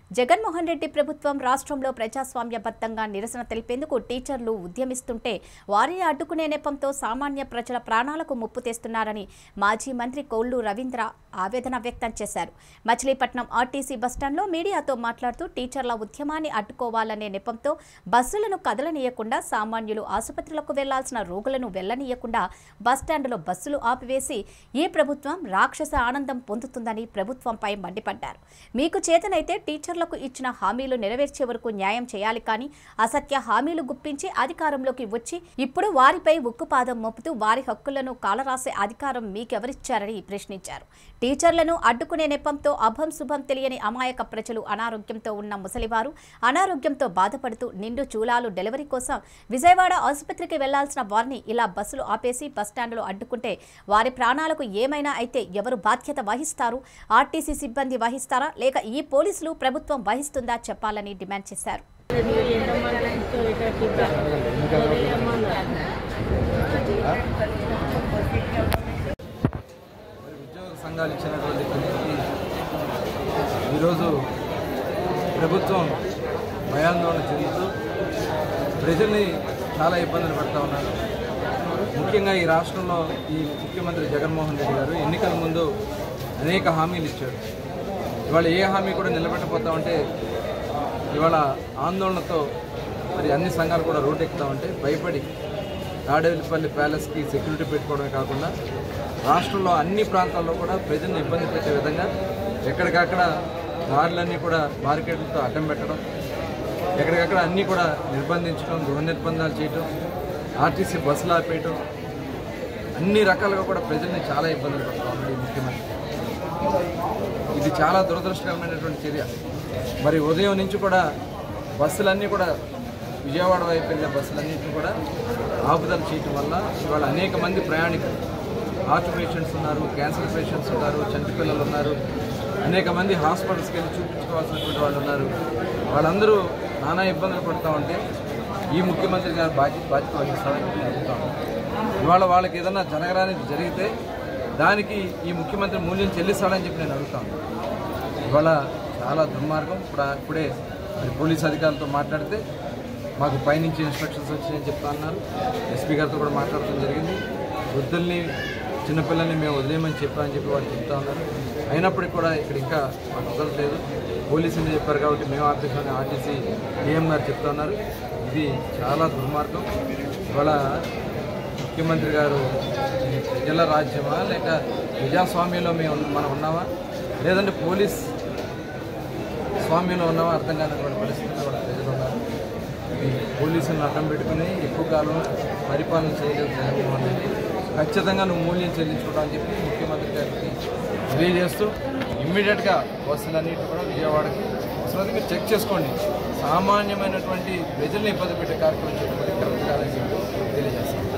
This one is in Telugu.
జగన్మోహన్ రెడ్డి ప్రభుత్వం రాష్ట్రంలో ప్రజాస్వామ్యబద్ధంగా నిరసన తెలిపేందుకు టీచర్లు ఉద్యమిస్తుంటే వారిని అడ్డుకునే నెపంతో సామాన్య ప్రజల ప్రాణాలకు ముప్పు తెస్తున్నారని మాజీ మంత్రి కోళ్లు రవీంద్ర ఆవేదన వ్యక్తం చేశారు మచిలీపట్నం ఆర్టీసీ బస్టాండ్లో మీడియాతో మాట్లాడుతూ టీచర్ల ఉద్యమాన్ని అడ్డుకోవాలనే నెపంతో బస్సులను కదలనీయకుండా సామాన్యులు ఆసుపత్రులకు వెళ్లాల్సిన రోగులను వెళ్లనీయకుండా బస్టాండ్లో బస్సులు ఆపివేసి ఈ ప్రభుత్వం రాక్షస ఆనందం పొందుతుందని ప్రభుత్వంపై మండిపడ్డారు మీకు చేతనైతే టీచర్లకు ఇచ్చిన హామీలు నెరవేర్చే వరకు న్యాయం చేయాలి కానీ అసత్య హామీలు గుప్పించి అధికారంలోకి వచ్చి ఇప్పుడు వారిపై ఉక్కుపాదం మోపుతూ వారి హక్కులను కాలరాసే అధికారం మీకెవరిచ్చారని ప్రశ్నించారు టీచర్లను అడ్డుకునే నెపంతో అభం శుభం తెలియని అమాయక ప్రజలు అనారోగ్యంతో ఉన్న ముసలివారు అనారోగ్యంతో బాధపడుతూ నిండు చూలాలు డెలివరీ కోసం విజయవాడ ఆసుపత్రికి వెళ్లాల్సిన వారిని ఇలా బస్సులు ఆపేసి బస్టాండ్లో అడ్డుకుంటే వారి ప్రాణాలకు ఏమైనా అయితే ఎవరు బాధ్యత వహిస్తారు ఆర్టీసీ సిబ్బంది వహిస్తారా లేక ఈ పోలీసులు ప్రభుత్వం వహిస్తుందా చెప్పాలని డిమాండ్ చేశారు మరి ఉద్యోగ సంఘాలు ఇచ్చినటువంటి పిలుపుకి ఈరోజు ప్రభుత్వం భయాందోళన చెందుతూ ప్రజల్ని చాలా ఇబ్బందులు పెడతా ఉన్నారు ముఖ్యంగా ఈ రాష్ట్రంలో ఈ ముఖ్యమంత్రి జగన్మోహన్ రెడ్డి గారు ఎన్నికల ముందు అనేక హామీలు ఇచ్చారు ఇవాళ ఏ హామీ కూడా నిలబెట్టబోతా ఉంటే ఇవాళ ఆందోళనతో మరి అన్ని సంఘాలు కూడా రోడ్డు ఎక్కుతా ఉంటే భయపడి తాడేపల్లి ప్యాలెస్కి సెక్యూరిటీ పెట్టుకోవడమే కాకుండా రాష్ట్రంలో అన్ని ప్రాంతాల్లో కూడా ప్రజల్ని ఇబ్బంది పెట్టే విధంగా ఎక్కడికక్కడ దారులన్నీ కూడా మార్కెట్లతో అడ్డం పెట్టడం ఎక్కడికక్కడ అన్నీ కూడా నిర్బంధించడం గృహ నిర్బంధాలు చేయటం ఆర్టీసీ బస్సులు ఆపేయటం అన్ని రకాలుగా కూడా ప్రజల్ని చాలా ఇబ్బందులు పడుతూ ఉన్నాడు ఈ ముఖ్యమంత్రి ఇది చాలా దురదృష్టకరమైనటువంటి చర్య మరి ఉదయం నుంచి కూడా బస్సులన్నీ కూడా విజయవాడ వైపు వెళ్ళే బస్సులన్నింటినీ కూడా ఆపుదల చేయటం వల్ల ఇవాళ అనేక మంది ప్రయాణికులు హార్ట్ పేషెంట్స్ ఉన్నారు క్యాన్సర్ పేషెంట్స్ ఉన్నారు చంటి పిల్లలు ఉన్నారు అనేక మంది హాస్పిటల్స్కి వెళ్ళి చూపించుకోవాల్సినటువంటి వాళ్ళు ఉన్నారు వాళ్ళందరూ నానా ఇబ్బందులు పడుతూ ఉంటే ఈ ముఖ్యమంత్రి గారు బాధ్యత బాధ్యత వహిస్తారని నేను అడుగుతాను ఇవాళ వాళ్ళకి ఏదన్నా జరగరానిది జరిగితే దానికి ఈ ముఖ్యమంత్రి మూల్యం చెల్లిస్తాడని చెప్పి నేను అడుగుతాను ఇవాళ చాలా దుర్మార్గం ఇప్పుడు ఇప్పుడే మరి పోలీస్ అధికారులతో మాట్లాడితే మాకు పైనుంచి ఇన్స్ట్రక్షన్స్ వచ్చినాయని చెప్తా అన్నారు ఎస్పీ గారితో కూడా మాట్లాడటం జరిగింది వృద్ధుల్ని చిన్నపిల్లల్ని మేము వదిలేయమని చెప్పామని చెప్పి వాళ్ళు చెప్తా ఉన్నారు అయినప్పటికీ కూడా ఇక్కడ ఇంకా మాకు కుదరట్లేదు పోలీసులు చెప్పారు కాబట్టి మేము ఆపేసామని ఆర్టీసీ డిఎం గారు చెప్తా ఉన్నారు ఇది చాలా దుర్మార్గం ఇవాళ ముఖ్యమంత్రి గారు ఇది ప్రజల రాజ్యమా లేక ప్రజాస్వామ్యంలో మేము ఉన్న- మనం ఉన్నామా లేదంటే పోలీస్ స్వామ్యంలో ఉన్నామా అర్థం కానటువంటి పరిస్థితుల్లో కూడా ప్రజలు ఉన్నారు ఈ పోలీసులను అడ్డం పెట్టుకుని ఎక్కువ కాలం పరిపాలన చేయలేదు జగన్మోహన్ రెడ్డి ఖచ్చితంగా నువ్వు మూల్యం చెల్లించుకుంటావు అని చెప్పి ముఖ్యమంత్రి గారికి తెలియజేస్తూ ఇమ్మీడియట్గా బస్సులన్నిటి కూడా విజయవాడకి అవసరం మీరు చెక్ చేసుకోండి సామాన్యమైనటువంటి ప్రజల్ని ఇబ్బంది పెట్టే కార్యక్రమం చేయడం కరెక్ట్ కాదని చెప్పి తెలియజేస్తాను